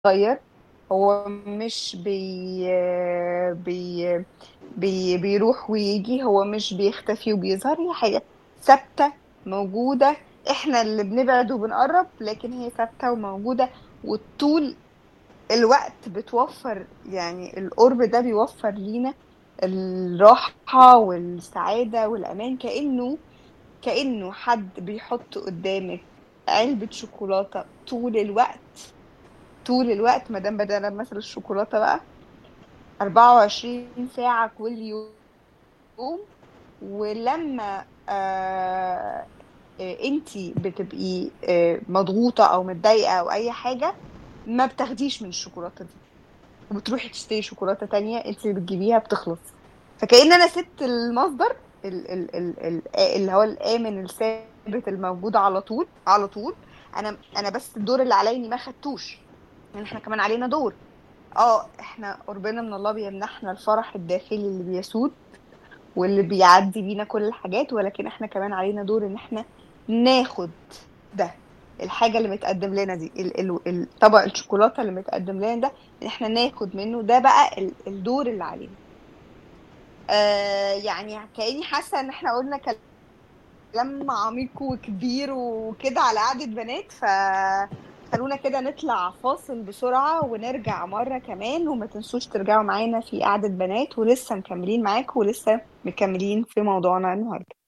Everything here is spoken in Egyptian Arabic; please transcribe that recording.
بيتغير هو مش بي بي بي بيروح ويجي هو مش بيختفي وبيظهر هي حاجة ثابتة موجودة احنا اللي بنبعد وبنقرب لكن هي ثابتة وموجودة وطول الوقت بتوفر يعني القرب ده بيوفر لينا الراحة والسعادة والأمان كأنه كأنه حد بيحط قدامك علبة شوكولاتة طول الوقت طول الوقت ما دام بدأنا مثلا الشوكولاتة بقى 24 ساعة كل يوم ولما آه انتي بتبقي آه مضغوطة او متضايقة او اي حاجة ما بتاخديش من الشوكولاتة دي وبتروحي تشتري شوكولاتة تانية انت اللي بتجيبيها بتخلص فكأن انا سبت المصدر ال ال ال ال اللي هو الآمن الثابت الموجود على طول على طول انا انا بس الدور اللي عليا اني ما خدتوش يعني احنا كمان علينا دور اه احنا قربنا من الله بيمنحنا الفرح الداخلي اللي بيسود واللي بيعدي بينا كل الحاجات ولكن احنا كمان علينا دور ان احنا ناخد ده الحاجه اللي متقدم لنا دي ال- ال- الطبق الشوكولاته اللي متقدم لنا ده ان احنا ناخد منه ده بقى ال- الدور اللي علينا آه يعني كاني حاسه ان احنا قلنا كلام عميق وكبير وكده على قعده بنات ف خلونا كده نطلع فاصل بسرعة ونرجع مرة كمان وما تنسوش ترجعوا معانا في قعدة بنات ولسه مكملين معاكم ولسه مكملين في موضوعنا النهاردة